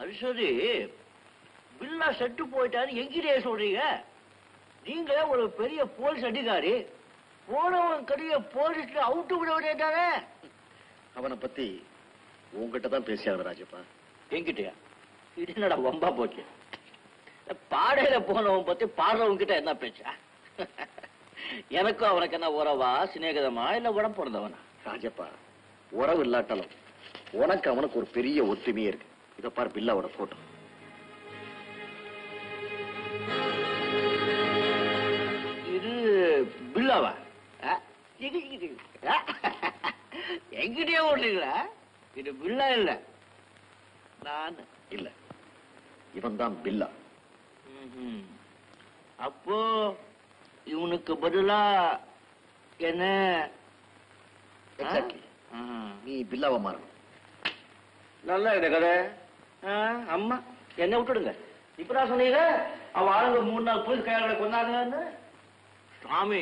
அது சரி பில்லா செட்டு போயிட்டாரு எங்கிட்டே சொல்றீங்க நீங்க ஒரு பெரிய போலீஸ் அதிகாரி போனவன் கடைய போலீஸ்ல அவுட்டு விட வேண்டியதானே அவனை பத்தி உங்ககிட்ட தான் பேசியாகணும் ராஜப்பா என்கிட்டயா இது என்னடா வம்பா போச்சு பாடையில போனவன் பத்தி பாடுறவங்க கிட்ட என்ன பேச்சா எனக்கும் அவனுக்கு என்ன உறவா சிநேகிதமா இல்ல உடம்பு பிறந்தவனா ராஜப்பா உறவு இல்லாட்டாலும் உனக்கு அவனுக்கு ஒரு பெரிய ஒத்துமையே இருக்கு இத பார் பில்லாவோட போட்டோ இது பில்லாவா ஆ? இது, இது. ஆ? என்கிட்டயே ஓடுறீங்களா இது பில்லா இல்ல நான் இல்ல இவன் தான் பில்லா ம்ஹும். அப்போ இவனுக்கு பதிலா என்ன Exactly. ஆ. நீ பில்லாவை மாறணும் நல்லா ಇದೆ கதை ஆ, அம்மா என்ன விட்டுடுங்க இப்பதான் சொன்னீங்க அவன் ஆளுங்க மூணு நாள் போலீஸ் கையாளர்களை கொண்டாங்கன்னு சாமி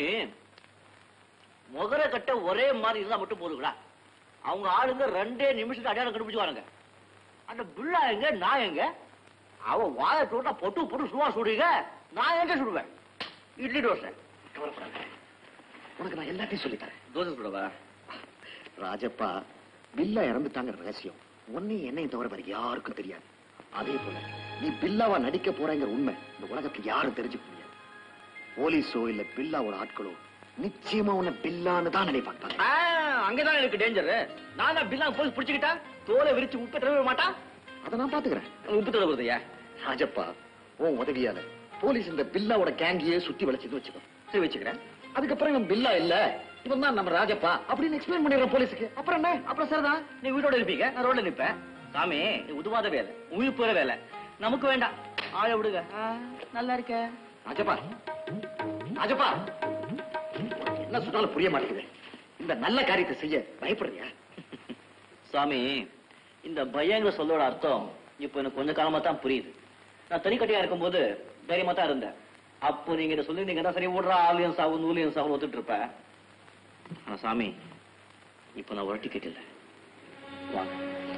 முகர கட்ட ஒரே மாதிரி இருந்தா மட்டும் போதுங்களா அவங்க ஆளுங்க ரெண்டே நிமிஷத்துக்கு அடையாளம் கண்டுபிடிச்சுவானுங்க அந்த பிள்ளா எங்க நான் எங்க அவன் வாயை போட்டா பொட்டு பொட்டு சும்மா சுடுறீங்க நான் எங்க சுடுவேன் இட்லி தோசை கவலைப்படாத உனக்கு நான் எல்லாத்தையும் சொல்லித்தரேன் தோசை சுடவா ராஜப்பா பில்லா இறந்துட்டாங்க ரகசியம் உன்னையும் என்னையும் தவிர வேற யாருக்கும் தெரியாது அதே போல நீ பில்லாவா நடிக்க போறேங்கிற உண்மை இந்த உலகத்துல யாரும் தெரிஞ்சுக்க முடியாது போலீஸோ இல்ல பில்லாவோட ஆட்களோ நிச்சயமா உன்னை பில்லான்னு தான் நினைப்பாங்க ஆ, அங்கதான் எனக்கு டேஞ்சர் நான் தான் பில்லா போலீஸ் பிடிச்சுக்கிட்டா தோலை விரிச்சு உப்பு தடவை மாட்டான் அதை நான் பாத்துக்கிறேன் உப்பு தடவுறதையா ராஜப்பா உன் உதவியால போலீஸ் இந்த பில்லாவோட கேங்கியே சுத்தி வளைச்சது வச்சுக்கோ சரி வச்சுக்கிறேன் அதுக்கப்புறம் இவன் பில்லா இல்ல இவன் தான் நம்ம ராஜப்பா அப்படின்னு எக்ஸ்பிளைன் பண்ணிடுறோம் போலீஸுக்கு அப்புறம் என்ன அப்புறம் சரிதான் நீ வீட்டோட இருப்பீங்க நான் ரோட்ல நிப்பேன் சாமி நீ உதுவாத வேலை உயிர் போற வேலை நமக்கு வேண்டாம் ஆள விடுங்க ஆ, நல்லா இருக்க ராஜப்பா ராஜப்பா உனக்கு என்ன சொன்னாலும் புரிய மாட்டேங்குது இந்த நல்ல காரியத்தை செய்ய பயப்படுறியா சாமி இந்த பயங்கிற சொல்லோட அர்த்தம் இப்ப எனக்கு கொஞ்ச காலமா தான் புரியுது நான் தனிக்கட்டியா இருக்கும்போது தைரியமா தான் இருந்தேன் அப்போ நீங்க இதை சொல்லி நீங்க தான் சரி விடுறா ஆலியம் சாவு நூலியம் சாவு ஒத்துட்டு இருப்பேன் ஆனா சாமி இப்ப நான் ஒரு டிக்கெட் இல்லை வாங்க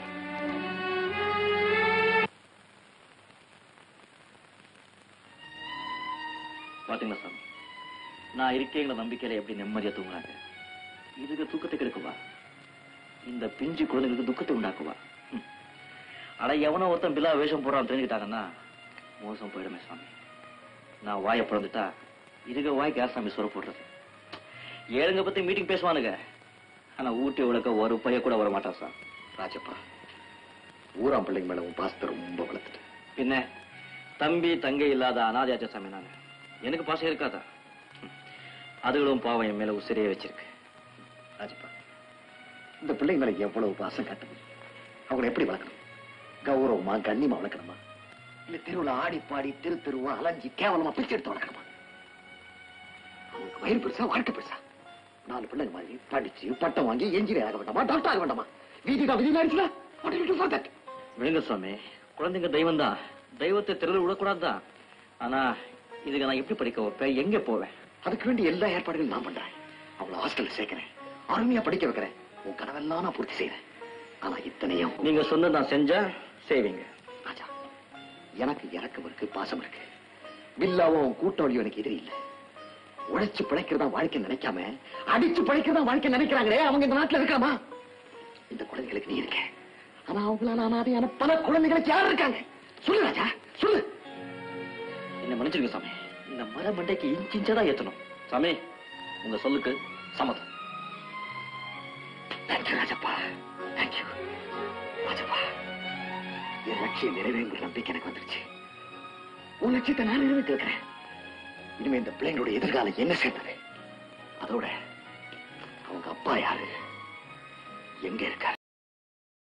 பாத்தீங்களா சாமி நான் இருக்கேங்கிற நம்பிக்கையில எப்படி நிம்மதியா தூங்குறாங்க இதுக்கு தூக்கத்தை கெடுக்குவா இந்த பிஞ்சு குழந்தைகளுக்கு துக்கத்தை உண்டாக்குவா ம். அட எவனோ ஒருத்தன் பில்லா வேஷம் போடுறான்னு தெரிஞ்சுக்கிட்டாங்கன்னா மோசம் போயிடுமே சாமி நான் வாயை பிறந்துட்டா இதுக வாய் கேஸ் சாமி சொர போடுறது ஏழுங்க பத்தி மீட்டிங் பேசுவானுங்க ஆனா ஊட்டி உலக ஒரு பைய கூட வர மாட்டான் சார் ராஜப்பா ஊராம் பிள்ளைங்க மேல உன் பாசத்தை ரொம்ப வளர்த்துட்டு பின்ன தம்பி தங்கை இல்லாத அனாதையாச்ச சாமி நான் எனக்கு பாசம் இருக்காதா ம். அதுகளும் பாவம் என் மேல உசிரியே வச்சிருக்கு ராஜப்பா இந்த பிள்ளைங்க மேல எவ்வளவு பாசம் காட்டணும் அவங்களை எப்படி வளர்க்கணும் கௌரவமா கண்ணியமா வளர்க்கணுமா இல்ல தெருவுல ஆடி பாடி தெரு தெருவா அலைஞ்சி கேவலமா பிச்சை எடுத்து வளர்க்கணுமா அவங்களுக்கு வயிறு பெருசா வாழ்க்கை பெருசா நாலு பிள்ளைங்க மாதிரி படிச்சு பட்டம் வாங்கி என்ஜினியர் ஆக வேண்டாமா டாக்டர் ஆக வேண்டாமா வீதிதான் விதி ஆயிடுச்சுல what do you do for that? விழுங்க சுவாமி குழந்தைங்க தெய்வம் தான் தெய்வத்தை தெருவில் விடக்கூடாதுதான் ஆனா இதுக்கு நான் எப்படி படிக்க வைப்பேன் எங்க போவேன் அதுக்கு வேண்டிய எல்லா ஏற்பாடுகளும் நான் பண்றேன் அவளை ஹாஸ்டல்ல சேர்க்கிறேன் அருமையா படிக்க வைக்கிறேன் உன் கனவெல்லாம் நான் பூர்த்தி செய்யறேன் ஆனா இத்தனையும் நீங்க சொன்னது நான் செஞ்சா செய்வீங்க ராஜா எனக்கு இறக்கம் இருக்கு பாசம் இருக்கு பில்லாவும் கூட்டாளியும் எனக்கு எதிரி இல்ல உழைச்சு பிழைக்கிறதா வாழ்க்கை நினைக்காம அடிச்சு பிழைக்கிறதா வாழ்க்கை நினைக்கிறாங்களே அவங்க இந்த நாட்டுல இருக்காமா இந்த குழந்தைகளுக்கு நீ இருக்க ஆனா அவங்களால அனாதையான பல குழந்தைகளுக்கு யார் இருக்காங்க சொல்லு ராஜா சொல்லு என்ன மன்னிச்சிருங்க சாமி இந்த மர மண்டைக்கு இன்ச் இன்ச்சா தான் ஏத்தணும் சாமி உங்க சொல்லுக்கு சம்மதம் தேங்க்யூ ராஜப்பா தேங்க்யூ ராஜப்பா என் லட்சியம் நிறைவேறுங்கிற நம்பிக்கை எனக்கு வந்துருச்சு உன் லட்சியத்தை நான் நிறைவேற்றி இருக்கிறேன் இனிமே இந்த பிள்ளைங்களோட எதிர்காலம் என்ன சேர்ந்தது அதோட அவங்க அப்பா யாரு எங்க இருக்காரு